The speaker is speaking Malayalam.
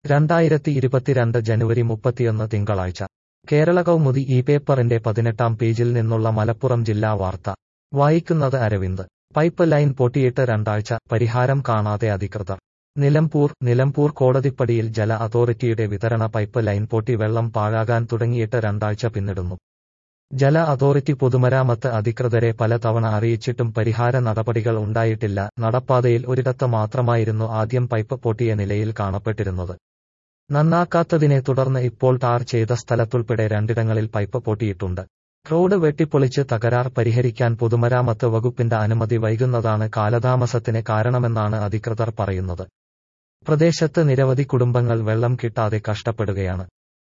രണ്ടായിരത്തി ഇരുപത്തിരണ്ട് ജനുവരി മുപ്പത്തിയൊന്ന് തിങ്കളാഴ്ച കേരള കൗമുദി ഈ പേപ്പറിന്റെ പതിനെട്ടാം പേജിൽ നിന്നുള്ള മലപ്പുറം ജില്ലാ വാർത്ത വായിക്കുന്നത് അരവിന്ദ് പൈപ്പ് ലൈൻ പൊട്ടിയിട്ട് രണ്ടാഴ്ച പരിഹാരം കാണാതെ അധികൃതർ നിലമ്പൂർ നിലമ്പൂർ കോടതിപ്പടിയിൽ ജല അതോറിറ്റിയുടെ വിതരണ പൈപ്പ് ലൈൻ പൊട്ടി വെള്ളം പാഴാകാൻ തുടങ്ങിയിട്ട് രണ്ടാഴ്ച പിന്നിടുന്നു ജല അതോറിറ്റി പൊതുമരാമത്ത് അധികൃതരെ പലതവണ അറിയിച്ചിട്ടും പരിഹാര നടപടികൾ ഉണ്ടായിട്ടില്ല നടപ്പാതയിൽ ഒരിടത്ത് മാത്രമായിരുന്നു ആദ്യം പൈപ്പ് പൊട്ടിയ നിലയിൽ കാണപ്പെട്ടിരുന്നത് നന്നാക്കാത്തതിനെ തുടർന്ന് ഇപ്പോൾ ടാർ ചെയ്ത സ്ഥലത്തുൾപ്പെടെ രണ്ടിടങ്ങളിൽ പൈപ്പ് പൊട്ടിയിട്ടുണ്ട് റോഡ് വെട്ടിപ്പൊളിച്ച് തകരാർ പരിഹരിക്കാൻ പൊതുമരാമത്ത് വകുപ്പിന്റെ അനുമതി വൈകുന്നതാണ് കാലതാമസത്തിന് കാരണമെന്നാണ് അധികൃതർ പറയുന്നത് പ്രദേശത്ത് നിരവധി കുടുംബങ്ങൾ വെള്ളം കിട്ടാതെ കഷ്ടപ്പെടുകയാണ്